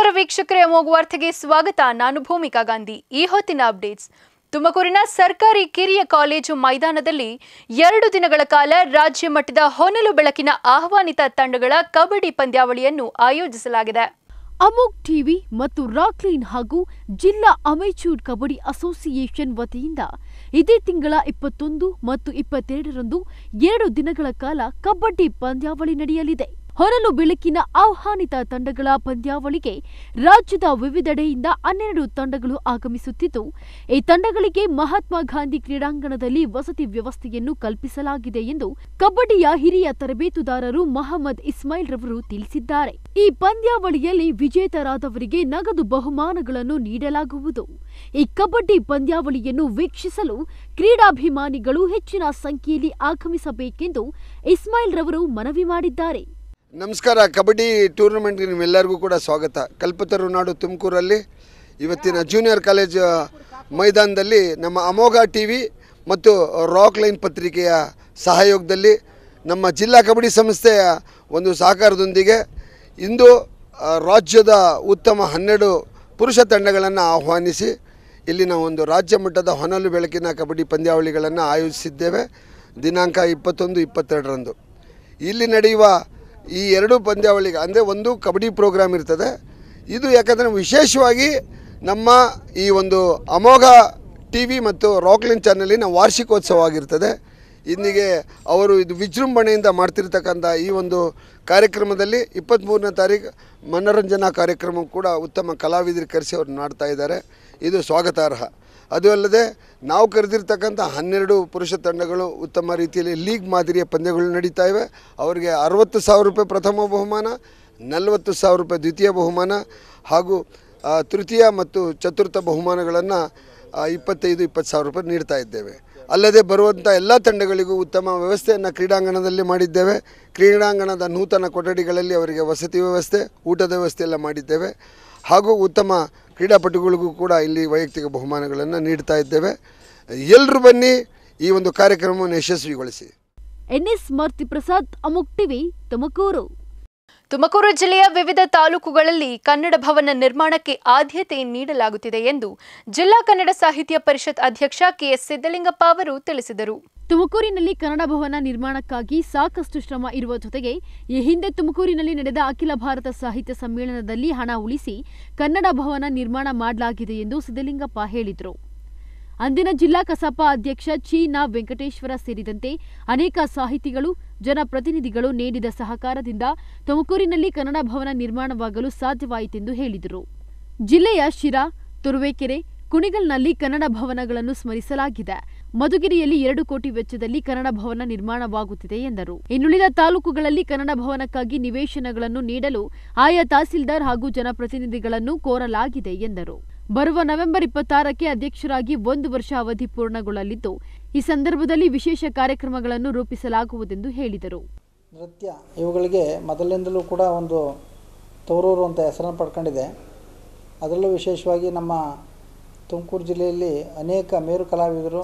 ನಮಸ್ಕಾರ ವೀಕ್ಷಕರೇ ಅಮೋಘ ವಾರ್ತೆಗೆ ಸ್ವಾಗತ ನಾನು ಭೂಮಿಕಾ ಗಾಂಧಿ ಈ ಹೊತ್ತಿನ ಅಪ್ಡೇಟ್ಸ್ ತುಮಕೂರಿನ ಸರ್ಕಾರಿ ಕಿರಿಯ ಕಾಲೇಜು ಮೈದಾನದಲ್ಲಿ ಎರಡು ದಿನಗಳ ಕಾಲ ರಾಜ್ಯ ಮಟ್ಟದ ಹೊನಲು ಬೆಳಕಿನ ಆಹ್ವಾನಿತ ತಂಡಗಳ ಕಬಡ್ಡಿ ಪಂದ್ಯಾವಳಿಯನ್ನು ಆಯೋಜಿಸಲಾಗಿದೆ ಅಮೋಕ್ ಟಿವಿ ಮತ್ತು ರಾಕ್ಲೈನ್ ಹಾಗೂ ಜಿಲ್ಲಾ ಅಮೆಚೂರ್ ಕಬಡ್ಡಿ ಅಸೋಸಿಯೇಷನ್ ವತಿಯಿಂದ ಇದೇ ತಿಂಗಳ ಇಪ್ಪತ್ತೊಂದು ಮತ್ತು ಇಪ್ಪತ್ತೆರಡರಂದು ಎರಡು ದಿನಗಳ ಕಾಲ ಕಬಡ್ಡಿ ಪಂದ್ಯಾವಳಿ ನಡೆಯಲಿದೆ ಹೊರಲು ಬೆಳಕಿನ ಆಹ್ವಾನಿತ ತಂಡಗಳ ಪಂದ್ಯಾವಳಿಗೆ ರಾಜ್ಯದ ವಿವಿಧೆಡೆಯಿಂದ ಹನ್ನೆರಡು ತಂಡಗಳು ಆಗಮಿಸುತ್ತಿದ್ದು ಈ ತಂಡಗಳಿಗೆ ಮಹಾತ್ಮ ಗಾಂಧಿ ಕ್ರೀಡಾಂಗಣದಲ್ಲಿ ವಸತಿ ವ್ಯವಸ್ಥೆಯನ್ನು ಕಲ್ಪಿಸಲಾಗಿದೆ ಎಂದು ಕಬಡ್ಡಿಯ ಹಿರಿಯ ತರಬೇತುದಾರರು ಮಹಮ್ಮದ್ ಇಸ್ಮಾಯಿಲ್ ರವರು ತಿಳಿಸಿದ್ದಾರೆ ಈ ಪಂದ್ಯಾವಳಿಯಲ್ಲಿ ವಿಜೇತರಾದವರಿಗೆ ನಗದು ಬಹುಮಾನಗಳನ್ನು ನೀಡಲಾಗುವುದು ಈ ಕಬಡ್ಡಿ ಪಂದ್ಯಾವಳಿಯನ್ನು ವೀಕ್ಷಿಸಲು ಕ್ರೀಡಾಭಿಮಾನಿಗಳು ಹೆಚ್ಚಿನ ಸಂಖ್ಯೆಯಲ್ಲಿ ಆಗಮಿಸಬೇಕೆಂದು ಇಸ್ಮಾಯಿಲ್ ರವರು ಮನವಿ ಮಾಡಿದ್ದಾರೆ ನಮಸ್ಕಾರ ಕಬಡ್ಡಿ ಟೂರ್ನಮೆಂಟ್ಗೆ ನಿಮ್ಮೆಲ್ಲರಿಗೂ ಕೂಡ ಸ್ವಾಗತ ಕಲ್ಪತರು ನಾಡು ತುಮಕೂರಲ್ಲಿ ಇವತ್ತಿನ ಜೂನಿಯರ್ ಕಾಲೇಜ್ ಮೈದಾನದಲ್ಲಿ ನಮ್ಮ ಅಮೋಘ ಟಿ ವಿ ಮತ್ತು ರಾಕ್ ಲೈನ್ ಪತ್ರಿಕೆಯ ಸಹಯೋಗದಲ್ಲಿ ನಮ್ಮ ಜಿಲ್ಲಾ ಕಬಡ್ಡಿ ಸಂಸ್ಥೆಯ ಒಂದು ಸಹಕಾರದೊಂದಿಗೆ ಇಂದು ಆ, ರಾಜ್ಯದ ಉತ್ತಮ ಹನ್ನೆರಡು ಪುರುಷ ತಂಡಗಳನ್ನು ಆಹ್ವಾನಿಸಿ ಇಲ್ಲಿನ ಒಂದು ರಾಜ್ಯ ಮಟ್ಟದ ಹೊನಲು ಬೆಳಕಿನ ಕಬಡ್ಡಿ ಪಂದ್ಯಾವಳಿಗಳನ್ನು ಆಯೋಜಿಸಿದ್ದೇವೆ ದಿನಾಂಕ ಇಪ್ಪತ್ತೊಂದು ಇಪ್ಪತ್ತೆರಡರಂದು ಇಲ್ಲಿ ನಡೆಯುವ ಈ ಎರಡು ಪಂದ್ಯಾವಳಿಗೆ ಅಂದರೆ ಒಂದು ಕಬಡ್ಡಿ ಪ್ರೋಗ್ರಾಮ್ ಇರ್ತದೆ ಇದು ಯಾಕಂದರೆ ವಿಶೇಷವಾಗಿ ನಮ್ಮ ಈ ಒಂದು ಅಮೋಘ ಟಿ ವಿ ಮತ್ತು ರಾಕ್ಲಿನ್ ಚಾನಲಿನ ವಾರ್ಷಿಕೋತ್ಸವ ಆಗಿರ್ತದೆ ಇಂದಿಗೆ ಅವರು ಇದು ವಿಜೃಂಭಣೆಯಿಂದ ಮಾಡ್ತಿರ್ತಕ್ಕಂಥ ಈ ಒಂದು ಕಾರ್ಯಕ್ರಮದಲ್ಲಿ ಇಪ್ಪತ್ತ್ಮೂರನೇ ತಾರೀಕು ಮನೋರಂಜನಾ ಕಾರ್ಯಕ್ರಮ ಕೂಡ ಉತ್ತಮ ಕಲಾವಿದರು ಕರೆಸಿ ಅವ್ರು ಮಾಡ್ತಾ ಇದ್ದಾರೆ ಇದು ಸ್ವಾಗತಾರ್ಹ ಅದು ಅಲ್ಲದೆ ನಾವು ಕರೆದಿರ್ತಕ್ಕಂಥ ಹನ್ನೆರಡು ಪುರುಷ ತಂಡಗಳು ಉತ್ತಮ ರೀತಿಯಲ್ಲಿ ಲೀಗ್ ಮಾದರಿಯ ಪಂದ್ಯಗಳು ನಡೀತಾ ಇವೆ ಅವರಿಗೆ ಅರವತ್ತು ಸಾವಿರ ರೂಪಾಯಿ ಪ್ರಥಮ ಬಹುಮಾನ ನಲವತ್ತು ಸಾವಿರ ರೂಪಾಯಿ ದ್ವಿತೀಯ ಬಹುಮಾನ ಹಾಗೂ ಆ, ತೃತೀಯ ಮತ್ತು ಚತುರ್ಥ ಬಹುಮಾನಗಳನ್ನು ಇಪ್ಪತ್ತೈದು ಇಪ್ಪತ್ತು ಸಾವಿರ ರೂಪಾಯಿ ನೀಡ್ತಾ ಇದ್ದೇವೆ ಅಲ್ಲದೆ ಬರುವಂಥ ಎಲ್ಲ ತಂಡಗಳಿಗೂ ಉತ್ತಮ ವ್ಯವಸ್ಥೆಯನ್ನು ಕ್ರೀಡಾಂಗಣದಲ್ಲಿ ಮಾಡಿದ್ದೇವೆ ಕ್ರೀಡಾಂಗಣದ ನೂತನ ಕೊಠಡಿಗಳಲ್ಲಿ ಅವರಿಗೆ ವಸತಿ ವ್ಯವಸ್ಥೆ ಊಟದ ವ್ಯವಸ್ಥೆ ಎಲ್ಲ ಮಾಡಿದ್ದೇವೆ ಹಾಗೂ ಉತ್ತಮ ಕ್ರೀಡಾಪಟುಗಳಿಗೂ ಕೂಡ ಇಲ್ಲಿ ವೈಯಕ್ತಿಕ ಬಹುಮಾನಗಳನ್ನು ನೀಡ್ತಾ ಇದ್ದೇವೆ ಎಲ್ಲರೂ ಬನ್ನಿ ಈ ಒಂದು ಕಾರ್ಯಕ್ರಮವನ್ನು ಯಶಸ್ವಿಗೊಳಿಸಿ ಎನ್ಎಸ್ ಮಾರುತಿ ಪ್ರಸಾದ್ ಅಮುಕ್ ಟಿವಿ ತುಮಕೂರು ತುಮಕೂರು ಜಿಲ್ಲೆಯ ವಿವಿಧ ತಾಲೂಕುಗಳಲ್ಲಿ ಕನ್ನಡ ಭವನ ನಿರ್ಮಾಣಕ್ಕೆ ಆದ್ಯತೆ ನೀಡಲಾಗುತ್ತಿದೆ ಎಂದು ಜಿಲ್ಲಾ ಕನ್ನಡ ಸಾಹಿತ್ಯ ಪರಿಷತ್ ಅಧ್ಯಕ್ಷ ಕೆಎಸ್ ಸಿದ್ದಲಿಂಗಪ್ಪ ಅವರು ತಿಳಿಸಿದರು ತುಮಕೂರಿನಲ್ಲಿ ಕನ್ನಡ ಭವನ ನಿರ್ಮಾಣಕ್ಕಾಗಿ ಸಾಕಷ್ಟು ಶ್ರಮ ಇರುವ ಜೊತೆಗೆ ಈ ಹಿಂದೆ ತುಮಕೂರಿನಲ್ಲಿ ನಡೆದ ಅಖಿಲ ಭಾರತ ಸಾಹಿತ್ಯ ಸಮ್ಮೇಳನದಲ್ಲಿ ಹಣ ಉಳಿಸಿ ಕನ್ನಡ ಭವನ ನಿರ್ಮಾಣ ಮಾಡಲಾಗಿದೆ ಎಂದು ಸಿದ್ದಲಿಂಗಪ್ಪ ಹೇಳಿದರು ಅಂದಿನ ಜಿಲ್ಲಾ ಕಸಾಪ ಅಧ್ಯಕ್ಷ ಚಿ ನಾ ವೆಂಕಟೇಶ್ವರ ಸೇರಿದಂತೆ ಅನೇಕ ಸಾಹಿತಿಗಳು ಜನಪ್ರತಿನಿಧಿಗಳು ನೀಡಿದ ಸಹಕಾರದಿಂದ ತುಮಕೂರಿನಲ್ಲಿ ಕನ್ನಡ ಭವನ ನಿರ್ಮಾಣವಾಗಲು ಸಾಧ್ಯವಾಯಿತೆಂದು ಹೇಳಿದರು ಜಿಲ್ಲೆಯ ಶಿರಾ ತುರುವೇಕೆರೆ ಕುಣಿಗಲ್ನಲ್ಲಿ ಕನ್ನಡ ಭವನಗಳನ್ನು ಸ್ಮರಿಸಲಾಗಿದೆ ಮಧುಗಿರಿಯಲ್ಲಿ ಎರಡು ಕೋಟಿ ವೆಚ್ಚದಲ್ಲಿ ಕನ್ನಡ ಭವನ ನಿರ್ಮಾಣವಾಗುತ್ತಿದೆ ಎಂದರು ಇನ್ನುಳಿದ ತಾಲೂಕುಗಳಲ್ಲಿ ಕನ್ನಡ ಭವನಕ್ಕಾಗಿ ನಿವೇಶನಗಳನ್ನು ನೀಡಲು ಆಯಾ ತಹಸೀಲ್ದಾರ್ ಹಾಗೂ ಜನಪ್ರತಿನಿಧಿಗಳನ್ನು ಕೋರಲಾಗಿದೆ ಎಂದರು ಬರುವ ನವೆಂಬರ್ ಇಪ್ಪತ್ತಾರಕ್ಕೆ ಅಧ್ಯಕ್ಷರಾಗಿ ಒಂದು ವರ್ಷ ಅವಧಿ ಪೂರ್ಣಗೊಳ್ಳಲಿದ್ದು ಈ ಸಂದರ್ಭದಲ್ಲಿ ವಿಶೇಷ ಕಾರ್ಯಕ್ರಮಗಳನ್ನು ರೂಪಿಸಲಾಗುವುದೆಂದು ಹೇಳಿದರು ನೃತ್ಯ ಇವುಗಳಿಗೆ ಮೊದಲಿನಿಂದಲೂ ಕೂಡ ಒಂದು ತವರೂರು ಅಂತ ಹೆಸರನ್ನು ಪಡ್ಕೊಂಡಿದೆ ಅದರಲ್ಲೂ ವಿಶೇಷವಾಗಿ ನಮ್ಮ ತುಮಕೂರು ಜಿಲ್ಲೆಯಲ್ಲಿ ಅನೇಕ ಮೇರು ಕಲಾವಿದರು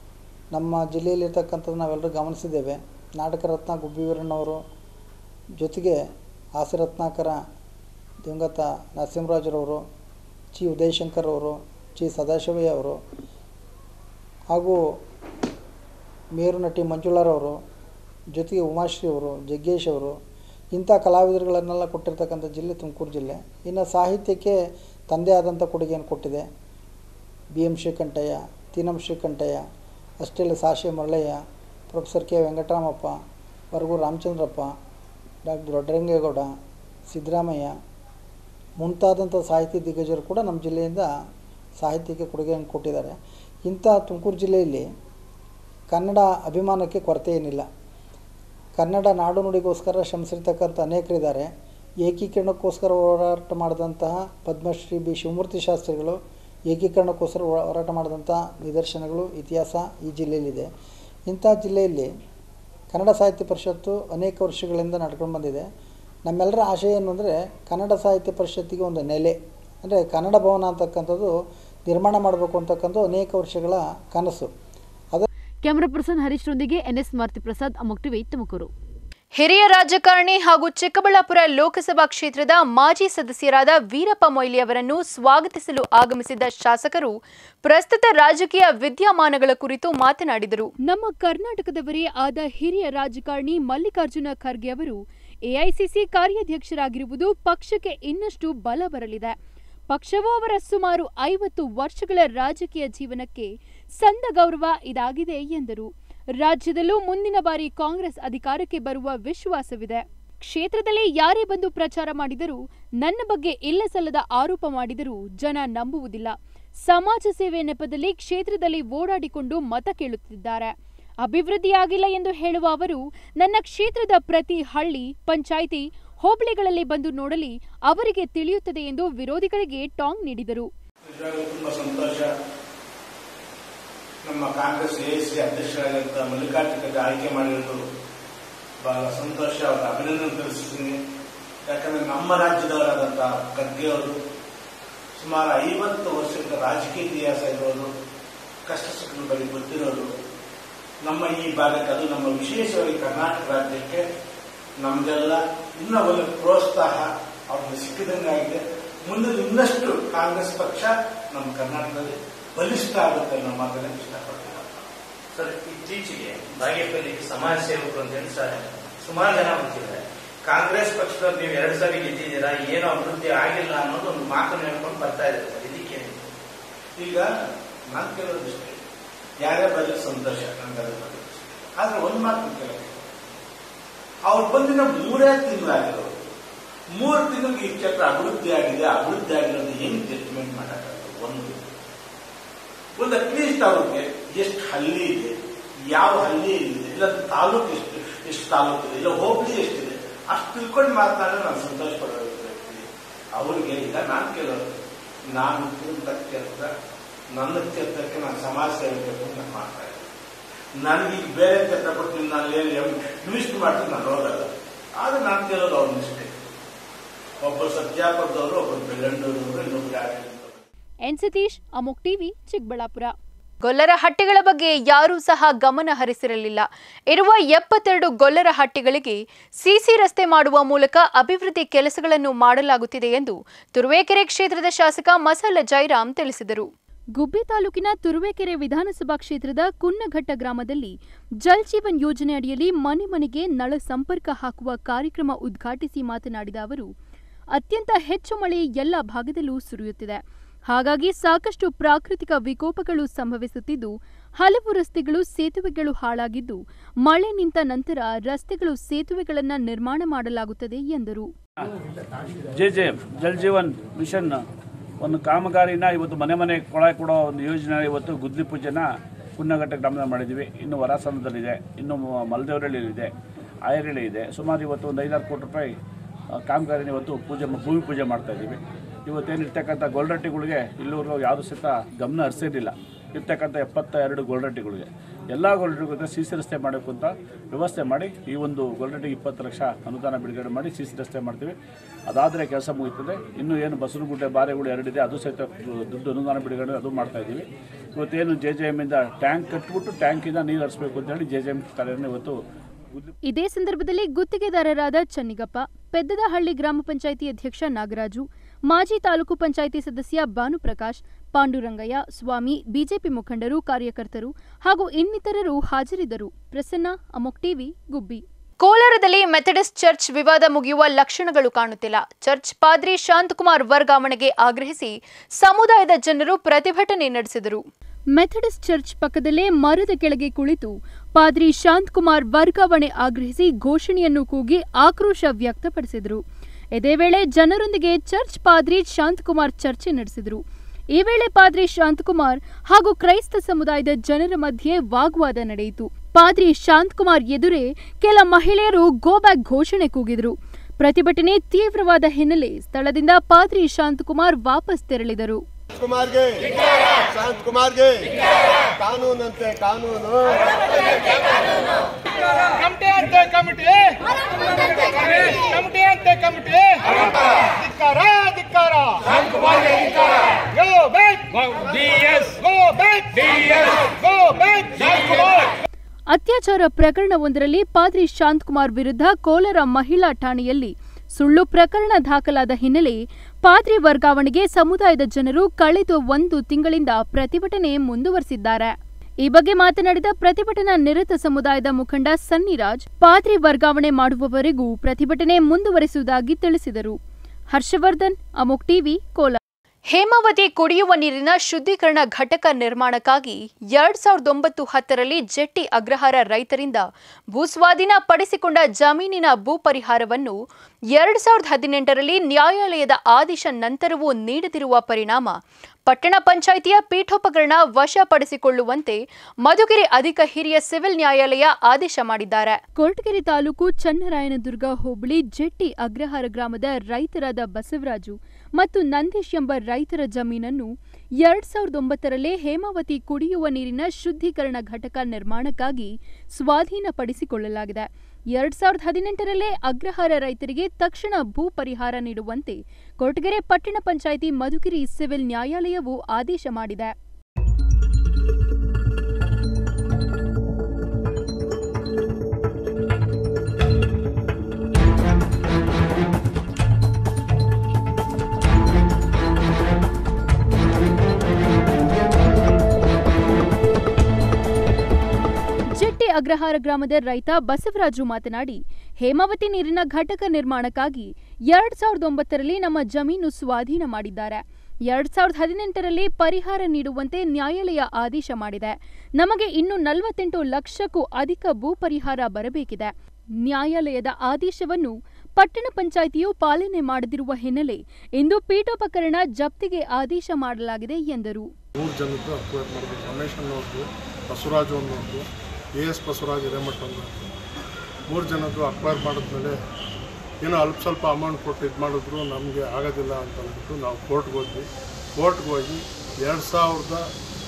ನಮ್ಮ ಜಿಲ್ಲೆಯಲ್ಲಿರ್ತಕ್ಕಂಥದ್ದು ನಾವೆಲ್ಲರೂ ಗಮನಿಸಿದ್ದೇವೆ ನಾಟಕ ರತ್ನ ಗುಬ್ಬಿ ವೀರಣ್ಣವರು ಜೊತೆಗೆ ಹಾಸ್ಯರತ್ನಾಕರ ದಿವಂಗತ ನರಸಿಂಹರಾಜರವರು ಚಿ ಉದಯಶಂಕರ್ ಅವರು ಚಿ ಸದಾಶಿವಯ್ಯ ಅವರು ಹಾಗೂ ಮೇರು ನಟಿ ಮಂಜುಳಾರವರು ಜೊತೆಗೆ ಉಮಾಶ್ರೀ ಅವರು ಜಗ್ಗೇಶ್ ಅವರು ಇಂಥ ಕಲಾವಿದರುಗಳನ್ನೆಲ್ಲ ಕೊಟ್ಟಿರ್ತಕ್ಕಂಥ ಜಿಲ್ಲೆ ತುಮಕೂರು ಜಿಲ್ಲೆ ಇನ್ನು ಸಾಹಿತ್ಯಕ್ಕೆ ತಂದೆ ಆದಂಥ ಕೊಡುಗೆಯನ್ನು ಕೊಟ್ಟಿದೆ ಬಿ ಎಂ ಶ್ರೀಕಂಠಯ್ಯ ತೀನಂ ಶ್ರೀಕಂಠಯ್ಯ ಅಷ್ಟೇ ಅಲ್ಲ ಸಾಶೆ Marulaiah professor K Venkataramappa Varaguru Ramachandrappa doctor Doddarangegowda Siddaramaiah ಮುಂತಾದಂಥ ಸಾಹಿತ್ಯ ದಿಗ್ಗಜರು ಕೂಡ ನಮ್ಮ ಜಿಲ್ಲೆಯಿಂದ ಸಾಹಿತ್ಯಕ್ಕೆ ಕೊಡುಗೆಯನ್ನು ಕೊಟ್ಟಿದ್ದಾರೆ ಇಂಥ ತುಮಕೂರು ಜಿಲ್ಲೆಯಲ್ಲಿ ಕನ್ನಡ ಅಭಿಮಾನಕ್ಕೆ ಕೊರತೆ ಏನಿಲ್ಲ ಕನ್ನಡ ನಾಡು ನುಡಿಗೋಸ್ಕರ ಶ್ರಮಿಸಿರ್ತಕ್ಕಂಥ ಅನೇಕರಿದ್ದಾರೆ ಏಕೀಕರಣಕ್ಕೋಸ್ಕರ ಹೋರಾಟ ಮಾಡಿದಂತಹ ಪದ್ಮಶ್ರೀ ಬಿ ಶಿವಮೂರ್ತಿ ಶಾಸ್ತ್ರಿಗಳು ಏಕೀಕರಣಕ್ಕೋಸ್ಕರ ಹೋ- ಹೋರಾಟ ಮಾಡಿದಂಥ ನಿದರ್ಶನಗಳು ಇತಿಹಾಸ ಈ ಜಿಲ್ಲೆಯಲ್ಲಿದೆ ಇಂಥ ಜಿಲ್ಲೆಯಲ್ಲಿ ಕನ್ನಡ ಸಾಹಿತ್ಯ ಪರಿಷತ್ತು ಅನೇಕ ವರ್ಷಗಳಿಂದ ನಡ್ಕೊಂಡು ಬಂದಿದೆ ನಮ್ಮೆಲ್ಲರ ಆಶಯ ಏನು ಅಂದರೆ ಕನ್ನಡ ಸಾಹಿತ್ಯ ಪರಿಷತ್ತಿಗೆ ಒಂದು ನೆಲೆ ಅಂದರೆ ಕನ್ನಡ ಭವನ ಅಂತಕ್ಕಂಥದ್ದು ನಿರ್ಮಾಣ ಮಾಡಬೇಕು ಅಂತಕ್ಕಂಥ ಅನೇಕ ವರ್ಷಗಳ ಕನಸು ಅದ ಕ್ಯಾಮರಾ ಪರ್ಸನ್ ಹರೀಶ್ರೊಂದಿಗೆ ಎನ್ಎಸ್ ಮಾರುತಿ ಪ್ರಸಾದ್ ಅಮೋಕ್ ಟಿವಿ ತುಮಕೂರು ಹಿರಿಯ ರಾಜಕಾರಣಿ ಹಾಗೂ ಚಿಕ್ಕಬಳ್ಳಾಪುರ ಲೋಕಸಭಾ ಕ್ಷೇತ್ರದ ಮಾಜಿ ಸದಸ್ಯರಾದ ವೀರಪ್ಪ ಮೊಯ್ಲಿ ಅವರನ್ನು ಸ್ವಾಗತಿಸಲು ಆಗಮಿಸಿದ್ದ ಶಾಸಕರು ಪ್ರಸ್ತುತ ರಾಜಕೀಯ ವಿದ್ಯಮಾನಗಳ ಕುರಿತು ಮಾತನಾಡಿದರು ನಮ್ಮ ಕರ್ನಾಟಕದವರೇ ಆದ ಹಿರಿಯ ರಾಜಕಾರಣಿ ಮಲ್ಲಿಕಾರ್ಜುನ ಖರ್ಗೆ ಅವರು ಎಐಸಿಸಿ ಕಾರ್ಯಾಧ್ಯಕ್ಷರಾಗಿರುವುದು ಪಕ್ಷಕ್ಕೆ ಇನ್ನಷ್ಟು ಬಲ ಬರಲಿದೆ ಪಕ್ಷವು ಅವರ ಸುಮಾರು ಐವತ್ತು ವರ್ಷಗಳ ರಾಜಕೀಯ ಜೀವನಕ್ಕೆ ಸಂದ ಗೌರವ ಇದಾಗಿದೆ ಎಂದರು ರಾಜ್ಯದಲ್ಲೂ ಮುಂದಿನ ಬಾರಿ ಕಾಂಗ್ರೆಸ್ ಅಧಿಕಾರಕ್ಕೆ ಬರುವ ವಿಶ್ವಾಸವಿದೆ ಕ್ಷೇತ್ರದಲ್ಲಿ ಯಾರೇ ಬಂದು ಪ್ರಚಾರ ಮಾಡಿದರೂ ನನ್ನ ಬಗ್ಗೆ ಇಲ್ಲಸಲ್ಲದ ಆರೋಪ ಮಾಡಿದರೂ ಜನ ನಂಬುವುದಿಲ್ಲ ಸಮಾಜ ಸೇವೆ ನೆಪದಲ್ಲಿ ಕ್ಷೇತ್ರದಲ್ಲಿ ಓಡಾಡಿಕೊಂಡು ಮತ ಕೇಳುತ್ತಿದ್ದಾರೆ ಅಭಿವೃದ್ಧಿಯಾಗಿಲ್ಲ ಎಂದು ಹೇಳುವ ಅವರು ನನ್ನ ಕ್ಷೇತ್ರದ ಪ್ರತಿ ಹಳ್ಳಿ ಪಂಚಾಯಿತಿ ಹೋಬಳಿಗಳಲ್ಲಿ ಬಂದು ನೋಡಲಿ ಅವರಿಗೆ ತಿಳಿಯುತ್ತದೆ ಎಂದು ವಿರೋಧಿಗಳಿಗೆ ಟಾಂಗ್ ನೀಡಿದರು ನಿಜವಾಗ್ಲೂ ತುಂಬಾ ಸಂತೋಷ ನಮ್ಮ ಕಾಂಗ್ರೆಸ್ ಎಎಸ್ಸಿ ಅಧ್ಯಕ್ಷರಾಗಿದ್ದ ಮಲ್ಲಿಕಾರ್ಜುನ ಆಯ್ಕೆ ಮಾಡಿರೋದು ಬಹಳ ಸಂತೋಷ ಅವರ ಅಭಿನಂದನೆ ತಿಳಿಸ್ತೀನಿ ಯಾಕಂದ್ರೆ ನಮ್ಮ ರಾಜ್ಯದವರಾದಂತಹ ಖರ್ಗೆ ಅವರು ಸುಮಾರು ಐವತ್ತು ವರ್ಷದ ರಾಜಕೀಯ ಇತಿಹಾಸ ಇರೋರು ಕಷ್ಟ ಸುಖದ ಬಗ್ಗೆ ಗೊತ್ತಿರೋರು ನಮ್ಮ ಈ ಭಾಗಕ್ಕೆ ಅದು ನಮ್ಮ ವಿಶೇಷವಾಗಿ ಕರ್ನಾಟಕ ರಾಜ್ಯಕ್ಕೆ ನಮ್ದೆಲ್ಲ ಇನ್ನೂ ಒಂದು ಪ್ರೋತ್ಸಾಹ ಅವ್ರಿಗೆ ಸಿಕ್ಕಿದಂಗಾಗಿದೆ ಮುಂದೆ ಇನ್ನಷ್ಟು ಕಾಂಗ್ರೆಸ್ ಪಕ್ಷ ನಮ್ಮ ಕರ್ನಾಟಕದಲ್ಲಿ ಬಲಿಷ್ಠ ಆಗುತ್ತೆ ಅನ್ನೋ ಮಾತನ್ನ ಇಷ್ಟಪಡ್ತೀನಿ ಸರ್ ಇತ್ತೀಚೆಗೆ ಬಾಗೇಪಲ್ಲಿ ಸಮಾಜ ಸೇವಕರು ಅಂತ ಹೇಳಿ ಸರ್ ಸುಮಾರು ಜನ ಬಂದಿದ್ದಾರೆ ಕಾಂಗ್ರೆಸ್ ಪಕ್ಷದವ್ರು ನೀವು ಎರಡು ಸಾರಿ ಗೆದ್ದಿದ್ದೀರಾ ಏನೋ ಅಭಿವೃದ್ಧಿ ಆಗಿಲ್ಲ ಅನ್ನೋದು ಒಂದು ಮಾತನ್ನು ಹೇಳ್ಕೊಂಡು ಬರ್ತಾ ಇದೆ ಸರ್ ಇದಕ್ಕೆ ಈಗ ನಾನು ಕೇಳೋದಿಷ್ಟೇ ಯಾರೇ ಬರಲಿ ಸಂತೋಷ ನನಗೆ ಅದ್ರ ಬಗ್ಗೆ ಆದ್ರೆ ಒಂದು ಮಾತು ಕೇಳಬೇಕು ಅವ್ರು ಬಂದಿನ ಮೂರೇ ತಿಂಗಳಾಗಿರೋರು ಮೂರು ತಿಂಗಳಿಗೆ ಈ ಕ್ಷೇತ್ರ ಅಭಿವೃದ್ಧಿ ಆಗಿದೆ ಅಭಿವೃದ್ಧಿ ಆಗಿರೋದು ಹೆಂಗ್ ಜಡ್ಜ್ಮೆಂಟ್ ಮಾಡೋಕ್ಕಾಗುತ್ತೆ ಒಂದು ಒಂದು ಅಟ್ಲೀಸ್ಟ್ ಅವ್ರಿಗೆ ಎಷ್ಟು ಹಳ್ಳಿ ಇದೆ ಯಾವ ಹಳ್ಳಿ ಇದೆ ಇಲ್ಲ ತಾಲೂಕು ಎಷ್ಟು ಎಷ್ಟು ತಾಲೂಕು ಇದೆ ಇಲ್ಲ ಹೋಬಳಿ ಎಷ್ಟಿದೆ ಅಷ್ಟು ತಿಳ್ಕೊಂಡು ಮಾತನಾಡಿದ್ರೆ ನಾನು ಸಂತೋಷ ಪಡೋದು ಅವ್ರಿಗೆ ಈಗ ನಾನು ಕೇಳೋದು ನಾನು ತಿಂದ ಕ್ಷೇತ್ರ ನನ್ನ ಕ್ಷೇತ್ರಕ್ಕೆ ನಾನು ಸಮಾಜ ಸೇವೆ ಬೇಕು ಅಂತ ನಾನು ಮಾಡ್ತಾ ಇದ್ದೀನಿ ನನಗೀಗ ಬೇರೆ ಕ್ಷೇತ್ರ ಕೊಟ್ಟು ನಾನು ಏನು ಇನ್ವೆಸ್ಟ್ ಮಾಡ್ತೀನಿ ನಾನು ಹೋಗಲ್ಲ ಆದ್ರೆ ನಾನು ಕೇಳೋದು ಅವ್ರ ಮಿಸ್ಟೇಕ್ ಒಬ್ಬರು ಸತ್ಯಾಪುರದವರು ಒಬ್ಬರು ಬೆಳ್ಳಂಡೂರವರು ಇನ್ನೊಬ್ರು ಯಾರು ಎನ್ ಸತೀಶ್ ಅಮೋಕ್ ಟಿವಿ ಚಿಕ್ಕಬಳ್ಳಾಪುರ ಗೊಲ್ಲರ ಹಟ್ಟಿಗಳ ಬಗ್ಗೆ ಯಾರೂ ಸಹ ಗಮನ ಹರಿಸಿರಲಿಲ್ಲ ಇರುವ ಎಪ್ಪತ್ತೆರಡು ಗೊಲ್ಲರ ಹಟ್ಟಿಗಳಿಗೆ ಸಿಸಿ ರಸ್ತೆ ಮಾಡುವ ಮೂಲಕ ಅಭಿವೃದ್ಧಿ ಕೆಲಸಗಳನ್ನು ಮಾಡಲಾಗುತ್ತಿದೆ ಎಂದು ತುರುವೇಕೆರೆ ಕ್ಷೇತ್ರದ ಶಾಸಕ ಮಸಾಲ ಜೈರಾಮ್ ತಿಳಿಸಿದರು ಗುಬ್ಬಿ ತಾಲೂಕಿನ ತುರುವೇಕೆರೆ ವಿಧಾನಸಭಾ ಕ್ಷೇತ್ರದ ಕುನ್ನಘಟ್ಟ ಗ್ರಾಮದಲ್ಲಿ ಜಲ್ ಜೀವನ್ ಯೋಜನೆ ಅಡಿಯಲ್ಲಿ ಮನೆ ಮನೆಗೆ ನಳ ಸಂಪರ್ಕ ಹಾಕುವ ಕಾರ್ಯಕ್ರಮ ಉದ್ಘಾಟಿಸಿ ಮಾತನಾಡಿದ ಅವರು ಅತ್ಯಂತ ಹೆಚ್ಚು ಮಳೆ ಎಲ್ಲ ಭಾಗದಲ್ಲೂ ಸುರಿಯುತ್ತಿದೆ ಹಾಗಾಗಿ ಸಾಕಷ್ಟು ಪ್ರಾಕೃತಿಕ ವಿಕೋಪಗಳು ಸಂಭವಿಸುತ್ತಿದ್ದು ಹಲವು ರಸ್ತೆಗಳು ಸೇತುವೆಗಳು ಹಾಳಾಗಿದ್ದು ಮಳೆ ನಿಂತ ನಂತರ ರಸ್ತೆಗಳು ಸೇತುವೆಗಳನ್ನು ನಿರ್ಮಾಣ ಮಾಡಲಾಗುತ್ತದೆ ಎಂದರು J J Jal Jeevan mission ಒಂದು ಕಾಮಗಾರಿನ ಇವತ್ತು ಮನೆ ಮನೆ ಕೊಳಾಯಿ ಕೊಡೋ ಒಂದು ಯೋಜನೆ ಇವತ್ತು ಗುದ್ಲಿ ಪೂಜೆನ ಕುನ್ನಘಟ್ಟ ಗ್ರಾಮದಲ್ಲಿ ಮಾಡಿದ್ದೀವಿ ಇನ್ನು ವರಾಸನದಲ್ಲಿದೆ ಇನ್ನು ಮಲದೇವರಳ್ಳಿಯಲ್ಲಿದೆ ಆಯರಳ್ಳಿ ಇದೆ ಸುಮಾರು ಇವತ್ತು ಒಂದು ಐದಾರು ಕೋಟಿ ರೂಪಾಯಿ ಆ, ಕಾಮಗಾರಿನ ಇವತ್ತು ಪೂಜೆ ಭೂಮಿ ಪೂಜೆ ಮಾಡ್ತಾ ಇದ್ದೀವಿ ಇವತ್ತೇನಿರ್ತಕ್ಕಂಥ ಗೋಲ್ರಟ್ಟಿಗಳಿಗೆ ಇಲ್ಲಿವರೆಗೂ ಯಾವುದು ಸಹಿತ ಗಮನ ಹರಿಸಿರಲಿಲ್ಲ ಇರ್ತಕ್ಕಂಥ ಎಪ್ಪತ್ತ ಎರಡು ಗೋಲ್ರಟ್ಟಿಗಳಿಗೆ ಎಲ್ಲ ಗೋಲ್ರಟ್ಟಿಗಳಿಗೆ ಸಿ ಸಿ ರಸ್ತೆ ಮಾಡಬೇಕು ಅಂತ ವ್ಯವಸ್ಥೆ ಮಾಡಿ ಈ ಒಂದು ಗೋಲ್ರಟ್ಟಿಗೆ ಇಪ್ಪತ್ತು ಲಕ್ಷ ಅನುದಾನ ಬಿಡುಗಡೆ ಮಾಡಿ ಸಿ ಸಿ ರಸ್ತೆ ಮಾಡ್ತೀವಿ ಅದಾದರೆ ಕೆಲಸ ಮುಗಿತದೆ ಇನ್ನು ಏನು ಬಸವನಗುಡ್ಡೆ ಬಾರೆಗಳು ಎರಡಿದೆ ಅದು ಸಹಿತ ದುಡ್ಡು ಅನುದಾನ ಬಿಡುಗಡೆ ಅದು ಮಾಡ್ತಾ ಇದ್ದೀವಿ ಇವತ್ತೇನು ಜೆ ಜೆ ಎಮ್ಮಿಂದ ಟ್ಯಾಂಕ್ ಕಟ್ಬಿಟ್ಟು ಟ್ಯಾಂಕಿಂದ ನೀರು ಹರಿಸ್ಬೇಕು ಅಂತೇಳಿ ಜೆ ಜೆ ಎಮ್ ಕಾರ್ಯನ ಇವತ್ತು ಗುದ್ಲಿ ಇದೇ ಸಂದರ್ಭದಲ್ಲಿ ಗುತ್ತಿಗೆದಾರರಾದ ಚನ್ನಿಗಪ್ಪ ಪೆದ್ದದಹಳ್ಳಿ ಗ್ರಾಮ ಪಂಚಾಯಿತಿ ಅಧ್ಯಕ್ಷ ನಾಗರಾಜು ಮಾಜಿ ತಾಲೂಕು ಪಂಚಾಯಿತಿ ಸದಸ್ಯ ಭಾನುಪ್ರಕಾಶ್ ಪಾಂಡುರಂಗಯ್ಯ ಸ್ವಾಮಿ ಬಿಜೆಪಿ ಮುಖಂಡರು ಕಾರ್ಯಕರ್ತರು ಹಾಗೂ ಇನ್ನಿತರರು ಹಾಜರಿದ್ದರು ಪ್ರಸನ್ನ ಅಮೋಕ್ ಟಿವಿ ಗುಬ್ಬಿ ಕೋಲಾರದಲ್ಲಿ ಮೆಥಡಿಸ್ಟ್ ಚರ್ಚ್ ವಿವಾದ ಮುಗಿಯುವ ಲಕ್ಷಣಗಳು ಕಾಣುತ್ತಿಲ್ಲ ಚರ್ಚ್ ಪಾದ್ರಿ ಶಾಂತಕುಮಾರ್ ವರ್ಗಾವಣೆಗೆ ಆಗ್ರಹಿಸಿ ಸಮುದಾಯದ ಜನರು ಪ್ರತಿಭಟನೆ ನಡೆಸಿದರು ಮೆಥಡಿಸ್ಟ್ ಚರ್ಚ್ ಪಕ್ಕದಲ್ಲೇ ಮರದ ಕೆಳಗೆ ಕುಳಿತು ಪಾದ್ರಿ ಶಾಂತಕುಮಾರ್ ವರ್ಗಾವಣೆ ಆಗ್ರಹಿಸಿ ಘೋಷಣೆಯನ್ನು ಕೂಗಿ ಆಕ್ರೋಶ ವ್ಯಕ್ತಪಡಿಸಿದರು ಇದೇ ವೇಳೆ ಜನರೊಂದಿಗೆ ಚರ್ಚ್ ಪಾದ್ರಿ ಶಾಂತಕುಮಾರ್ ಚರ್ಚೆ ನಡೆಸಿದರು ಈ ವೇಳೆ ಪಾದ್ರಿ ಶಾಂತಕುಮಾರ್ ಹಾಗೂ ಕ್ರೈಸ್ತ ಸಮುದಾಯದ ಜನರ ಮಧ್ಯೆ ವಾಗ್ವಾದ ನಡೆಯಿತು ಪಾದ್ರಿ ಶಾಂತಕುಮಾರ್ ಎದುರೇ ಕೆಲ ಮಹಿಳೆಯರು ಗೋ ಬ್ಯಾಕ್ ಘೋಷಣೆ ಕೂಗಿದರು ಪ್ರತಿಭಟನೆ ತೀವ್ರವಾದ ಹಿನ್ನೆಲೆ ಸ್ಥಳದಿಂದ ಪಾದ್ರಿ ಶಾಂತಕುಮಾರ್ ವಾಪಸ್ ತೆರಳಿದರು ಕುಮಾರ್ಗೆ ಶಾಂತ್ ಕುಮಾರ್ಗೆ ಕಾನೂನಂತೆ ಕಾನೂನು ಕಮಿಟಿ ಅಂತೆ ಕಮಿಟಿ ಕಮಿಟಿ ಅಂತೆ ಕಮಿಟಿ ಧಿಕ್ಕಾರ ಧಿಕ್ಕಾರ go back D S go back D S go back ಅತ್ಯಾಚಾರ ಪ್ರಕರಣವೊಂದರಲ್ಲಿ ಪಾದ್ರಿ ಶಾಂತಕುಮಾರ್ ವಿರುದ್ಧ ಕೋಲಾರ ಮಹಿಳಾ ಠಾಣೆಯಲ್ಲಿ ಸುಳ್ಳು ಪ್ರಕರಣ ದಾಖಲಾದ ಹಿನ್ನೆಲೆ ಪಾದ್ರಿ ವರ್ಗಾವಣೆಗೆ ಸಮುದಾಯದ ಜನರು ಕಳೆದ ಒಂದು ತಿಂಗಳಿಂದ ಪ್ರತಿಭಟನೆ ಮುಂದುವರೆಸಿದ್ದಾರೆ ಈ ಬಗ್ಗೆ ಮಾತನಾಡಿದ ಪ್ರತಿಭಟನಾ ನಿರತ ಸಮುದಾಯದ ಮುಖಂಡ ಸನ್ನಿರಾಜ್ ಪಾದ್ರಿ ವರ್ಗಾವಣೆ ಮಾಡುವವರೆಗೂ ಪ್ರತಿಭಟನೆ ಮುಂದುವರೆಸುವುದಾಗಿ ತಿಳಿಸಿದರು ಹರ್ಷವರ್ಧನ್ ಅಮೋಕ್ ಟಿವಿ ಕೋಲಾರ ಹೇಮಾವತಿ ಕುಡಿಯುವ ನೀರಿನ ಶುದ್ಧೀಕರಣ ಘಟಕ ನಿರ್ಮಾಣಕ್ಕಾಗಿ ಎರಡ್ ಸಾವಿರದ ಒಂಬತ್ತು ಹತ್ತರಲ್ಲಿ ಜೆಟ್ಟಿ ಅಗ್ರಹಾರ ರೈತರಿಂದ ಭೂಸ್ವಾಧೀನ ಪಡಿಸಿಕೊಂಡ ಜಮೀನಿನ ಭೂ ಪರಿಹಾರವನ್ನು ಎರಡ್ ಸಾವಿರದ ಹದಿನೆಂಟರಲ್ಲಿ ನ್ಯಾಯಾಲಯದ ಆದೇಶ ನಂತರವೂ ನೀಡದಿರುವ ಪರಿಣಾಮ ಪಟ್ಟಣ ಪಂಚಾಯಿತಿಯ ಪೀಠೋಪಕರಣ ವಶಪಡಿಸಿಕೊಳ್ಳುವಂತೆ ಮಧುಗಿರಿ ಅಧಿಕ ಹಿರಿಯ ಸಿವಿಲ್ ನ್ಯಾಯಾಲಯ ಆದೇಶ ಮಾಡಿದ್ದಾರೆ ಕೊರಟಗೆರೆ ತಾಲೂಕು ಚನ್ನರಾಯನದುರ್ಗ ಹೋಬಳಿ ಜೆಟ್ಟಿ ಅಗ್ರಹಾರ ಗ್ರಾಮದ ರೈತರಾದ ಬಸವರಾಜು ಮತ್ತು ನಂದೀಶ್ ಎಂಬ ರೈತರ ಜಮೀನನ್ನು ಎರಡ್ ಸಾವಿರದ ಒಂಬತ್ತರಲ್ಲೇ ಹೇಮಾವತಿ ಕುಡಿಯುವ ನೀರಿನ ಶುದ್ಧೀಕರಣ ಘಟಕ ನಿರ್ಮಾಣಕ್ಕಾಗಿ ಸ್ವಾಧೀನಪಡಿಸಿಕೊಳ್ಳಲಾಗಿದೆ ಎರಡ್ ಸಾವಿರದ ಹದಿನೆಂಟರಲ್ಲೇ ಅಗ್ರಹಾರ ರೈತರಿಗೆ ತಕ್ಷಣ ಭೂ ಪರಿಹಾರ ನೀಡುವಂತೆ ಕೊರಟಗೆರೆ ಪಟ್ಟಣ ಪಂಚಾಯಿತಿ ಮಧುಗಿರಿ ಸಿವಿಲ್ ನ್ಯಾಯಾಲಯವು ಆದೇಶ ಮಾಡಿದೆ ಜೆಟ್ಟಿ ಅಗ್ರಹಾರ ಗ್ರಾಮದ ರೈತ ಬಸವರಾಜು ಮಾತನಾಡಿ ಹೇಮಾವತಿ ನೀರಿನ ಘಟಕ ನಿರ್ಮಾಣಕ್ಕಾಗಿ ಎರಡ್ ಸಾವಿರದ ಒಂಬತ್ತರಲ್ಲಿ ನಮ್ಮ ಜಮೀನು ಸ್ವಾಧೀನ ಮಾಡಿದ್ದಾರೆ ಎರಡ್ ಸಾವಿರದ ಹದಿನೆಂಟರಲ್ಲಿ ಪರಿಹಾರ ನೀಡುವಂತೆ ನ್ಯಾಯಾಲಯ ಆದೇಶ ಮಾಡಿದೆ ನಮಗೆ ಇನ್ನು ನಲವತ್ತೆಂಟು ಲಕ್ಷಕ್ಕೂ ಅಧಿಕ ಭೂ ಪರಿಹಾರ ಬರಬೇಕಿದೆ ನ್ಯಾಯಾಲಯದ ಆದೇಶವನ್ನು ಪಟ್ಟಣ ಪಂಚಾಯಿತಿಯು ಪಾಲನೆ ಮಾಡದಿರುವ ಹಿನ್ನೆಲೆ ಇಂದು ಪೀಠೋಪಕರಣ ಜಪ್ತಿಗೆ ಆದೇಶ ಮಾಡಲಾಗಿದೆ ಎಂದರು ಮೂರು ಜನದ್ದು ಅಕ್ವೈರ್ ಮಾಡಿದ್ರು ರಮೇಶ್ ಅನ್ನೋರ್ದು ಬಸವರಾಜು ಅನ್ನೋರ್ದು ಎ ಎಸ್ ಬಸವರಾಜ್ ಹಿರೇಮಠ ಅನ್ನೋರ್ದು ಮೂರು ಜನದ್ದು ಅಕ್ವೈರ್ ಮಾಡಿದ್ಮೇಲೆ ಏನೋ ಅಲ್ಪ ಸ್ವಲ್ಪ ಅಮೌಂಟ್ ಕೊಟ್ಟು ಇದು ಮಾಡಿದ್ರು ನಮಗೆ ಆಗೋದಿಲ್ಲ ಅಂತ ಅಂದ್ಬಿಟ್ಟು ನಾವು ಕೋರ್ಟ್ಗೆ ಹೋದ್ವಿ ಕೋರ್ಟ್ಗೆ ಹೋಗಿ ಎರಡು ಸಾವಿರದ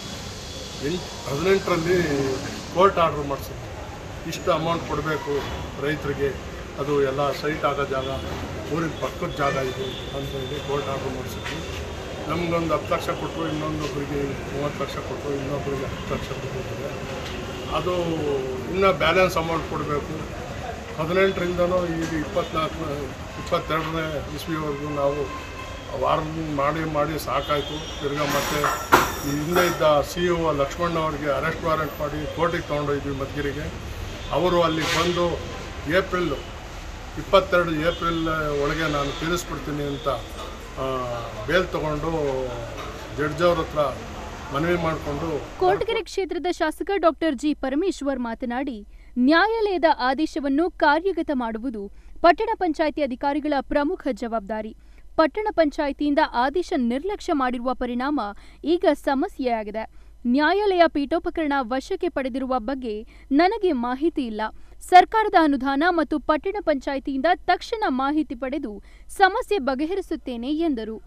ಎಂಟು ಹದಿನೆಂಟರಲ್ಲಿ ಕೋರ್ಟ್ ಆರ್ಡ್ರ್ ಮಾಡಿಸಿದ್ವಿ ಇಷ್ಟು ಅಮೌಂಟ್ ಕೊಡಬೇಕು ರೈತರಿಗೆ ಅದು ಎಲ್ಲ ಸೈಟ್ ಆಗೋ ಜಾಗ ಊರಿನ ಪಕ್ಕದ ಜಾಗ ಇದು ಅಂತ ಹೇಳಿ ಕೋರ್ಟ್ ಆರ್ಡ್ರ್ ಮಾಡಿಸಿದ್ವಿ ನಮಗೊಂದು ಹತ್ತು ಲಕ್ಷ ಕೊಟ್ಟರು ಇನ್ನೊಂದೊಬ್ಬರಿಗೆ ಮೂವತ್ತು ಲಕ್ಷ ಕೊಟ್ಟರು ಇನ್ನೊಬ್ಬರಿಗೆ ಹತ್ತು ಲಕ್ಷ ಕೊಟ್ಟಿದ್ದಾರೆ ಅದು ಇನ್ನೂ ಬ್ಯಾಲೆನ್ಸ್ ಅಮೌಂಟ್ ಕೊಡಬೇಕು ಹದಿನೆಂಟರಿಂದನೂ ಈಗ ಇಪ್ಪತ್ನಾಲ್ಕು ಇಪ್ಪತ್ತೆರಡನೇ ಇಸ್ವಿವರೆಗೂ ನಾವು ವಾರ ಮಾಡಿ ಮಾಡಿ ಸಾಕಾಯಿತು ತಿರ್ಗಾ ಮತ್ತೆ ಈ ಹಿಂದೆ ಇದ್ದ ಸಿ ಇ ಒ ಲಕ್ಷ್ಮಣ್ಣ ಅವರಿಗೆ ಅರೆಸ್ಟ್ ವಾರೆಂಟ್ ಮಾಡಿ ಕೋರ್ಟಿಗೆ ತೊಗೊಂಡೋದ್ವಿ ಮಧುಗಿರಿಗೆ ಅವರು ಅಲ್ಲಿಗೆ ಬಂದು ಏಪ್ರಿಲ್ ಇಪ್ಪತ್ತೆರಡು ಏಪ್ರಿಲ್ ಒಳಗೆ ನಾನು ತೀರಿಸ್ಬಿಡ್ತೀನಿ ಅಂತ ಆ, ಬೇಲ್ ತಗೊಂಡು ಜಡ್ಜ್ ಅವ್ರ ಹತ್ರ ಮನವಿ ಮಾಡಿಕೊಂಡು ಕೊರಟಗೆರೆ ಕ್ಷೇತ್ರದ ಶಾಸಕ ಡಾಕ್ಟರ್ ಜಿ ಪರಮೇಶ್ವರ್ ಮಾತನಾಡಿ ನ್ಯಾಯಾಲಯದ ಆದೇಶವನ್ನು ಕಾರ್ಯಗತ ಮಾಡುವುದು ಪಟ್ಟಣ ಪಂಚಾಯಿತಿ ಅಧಿಕಾರಿಗಳ ಪ್ರಮುಖ ಜವಾಬ್ದಾರಿ ಪಟ್ಟಣ ಪಂಚಾಯಿತಿಯಿಂದ ಆದೇಶ ನಿರ್ಲಕ್ಷ್ಯ ಮಾಡಿರುವ ಪರಿಣಾಮ ಈಗ ಸಮಸ್ಯೆಯಾಗಿದೆ ನ್ಯಾಯಾಲಯ ಪೀಠೋಪಕರಣ ವಶಕ್ಕೆ ಪಡೆದಿರುವ ಬಗ್ಗೆ ನನಗೆ ಮಾಹಿತಿ ಇಲ್ಲ ಸರ್ಕಾರದ ಅನುದಾನ ಮತ್ತು ಪಟ್ಟಣ ಪಂಚಾಯಿತಿಯಿಂದ ತಕ್ಷಣ ಮಾಹಿತಿ ಪಡೆದು ಸಮಸ್ಯೆ ಬಗೆಹರಿಸುತ್ತೇನೆ ಎಂದರು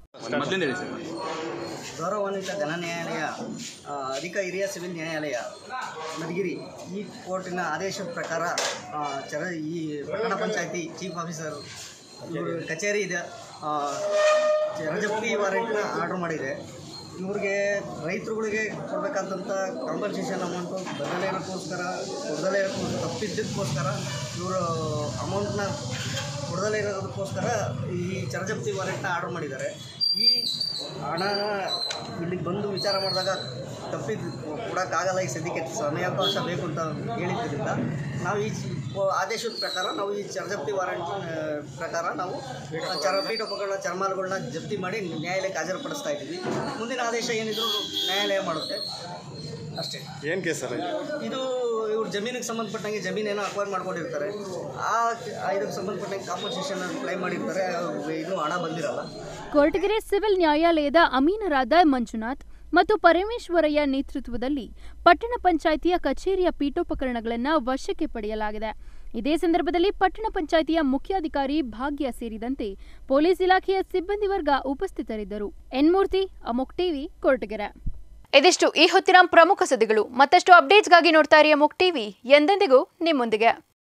ಗೌರವಾನ್ವಿತ ಘನ ನ್ಯಾಯಾಲಯ ಆ, ಅಧಿಕ ಹಿರಿಯ ಸಿವಿಲ್ ನ್ಯಾಯಾಲಯ ಮಧುಗಿರಿ ಈ ಕೋರ್ಟಿನ ಆದೇಶದ ಪ್ರಕಾರ ಆ, ಚರ ಈ ಪಟ್ಟಣ ಪಂಚಾಯತಿ ಚೀಫ್ ಆಫೀಸರ್ ಇವ್ರ ಕಚೇರಿ ಇದೆ ಆ, ಚರಜಪ್ತಿ ವಾರೆಂಟ್ನ ಆರ್ಡ್ರ್ ಮಾಡಿದೆ ಇವ್ರಿಗೆ ರೈತರುಗಳಿಗೆ ಕೊಡಬೇಕಾದಂಥ ಕಾಂಪನ್ಸೇಷನ್ ಅಮೌಂಟು ಬದಲೇ ಇರೋಕ್ಕೋಸ್ಕರ ಕೊಡದಲೇ ಇರೋಕ್ಕೋಸ್ಕರ ತಪ್ಪಿದ್ದಕ್ಕೋಸ್ಕರ ಇವರು ಅಮೌಂಟ್ನ ಕೊಡದಲೇ ಇರೋದಕ್ಕೋಸ್ಕರ ಈ ಚರಜಪ್ತಿ ವಾರೆಂಟ್ನ ಆರ್ಡರ್ ಮಾಡಿದ್ದಾರೆ ಈ ಹಣನ ಇಲ್ಲಿಗೆ ಬಂದು ವಿಚಾರ ಮಾಡಿದಾಗ ತಪ್ಪಿದ್ದು ಕೊಡೋಕ್ಕಾಗಲ್ಲ ಈ ಸದ್ಯಕ್ಕೆ ಸಮಯಾವಕಾಶ ಬೇಕು ಅಂತ ಹೇಳಿದ್ದರಿಂದ ನಾವು ಈ ಚಿ- ಆದೇಶದ ಪ್ರಕಾರ ನಾವು ಈ ಚರಜಪ್ತಿ ವಾರೆಂಟ್ ಆ, ಪ್ರಕಾರ ನಾವು ಚರ ಪೀಠೋಪಕರಣ ಚರ್ಮಾಲುಗಳನ್ನ ಜಪ್ತಿ ಮಾಡಿ ನ್ಯಾಯಾಲಯಕ್ಕೆ ಹಾಜರುಪಡಿಸ್ತಾ ಇದ್ದೀವಿ ಮುಂದಿನ ಆದೇಶ ಏನಿದ್ರು ನ್ಯಾಯಾಲಯ ಮಾಡುತ್ತೆ ಅಷ್ಟೇ ಏನು ಕೇಸ್ ಸರ್ ಇದು ಇವ್ರ ಜಮೀನಿಗೆ ಸಂಬಂಧಪಟ್ಟಂಗೆ ಜಮೀನೇನೋ ಅಕ್ವೈರ್ ಮಾಡ್ಕೊಂಡಿರ್ತಾರೆ ಆ ಆ ಇದಕ್ಕೆ ಸಂಬಂಧಪಟ್ಟಂಗೆ ಕಾಂಪನ್ಸೇಷನ್ ಕ್ಲೈಮ್ ಮಾಡಿರ್ತಾರೆ ಅವ್ರಿಗೆ ಇನ್ನೂ ಹಣ ಬಂದಿರಲ್ಲ ಕೊರಟಗೆರೆ ಸಿವಿಲ್ ನ್ಯಾಯಾಲಯದ ಅಮೀನರಾದ ಮಂಜುನಾಥ್ ಮತ್ತು ಪರಮೇಶ್ವರಯ್ಯ ನೇತೃತ್ವದಲ್ಲಿ ಪಟ್ಟಣ ಪಂಚಾಯಿತಿಯ ಕಚೇರಿಯ ಪೀಠೋಪಕರಣಗಳನ್ನು ವಶಕ್ಕೆ ಪಡೆಯಲಾಗಿದೆ ಇದೇ ಸಂದರ್ಭದಲ್ಲಿ ಪಟ್ಟಣ ಪಂಚಾಯಿತಿಯ ಮುಖ್ಯಾಧಿಕಾರಿ ಭಾಗ್ಯ ಸೇರಿದಂತೆ ಪೊಲೀಸ್ ಇಲಾಖೆಯ ಸಿಬ್ಬಂದಿ ವರ್ಗ ಉಪಸ್ಥಿತರಿದ್ದರು ಎನ್ಮೂರ್ತಿ ಅಮೋಕ್ ಟಿವಿ ಕೊರಟಗೆರೆ ಇದಿಷ್ಟು ಈ ಹೊತ್ತಿನ ಪ್ರಮುಖ ಸುದ್ದಿಗಳು ಮತ್ತಷ್ಟು ಅಪ್ಡೇಟ್ಸ್ಗಾಗಿ ನೋಡ್ತಾ ಇರಿ ಅಮೋಕ್ ಟಿವಿ ಎಂದೆಂದಿಗೂ ನಿಮ್ಮೊಂದಿಗೆ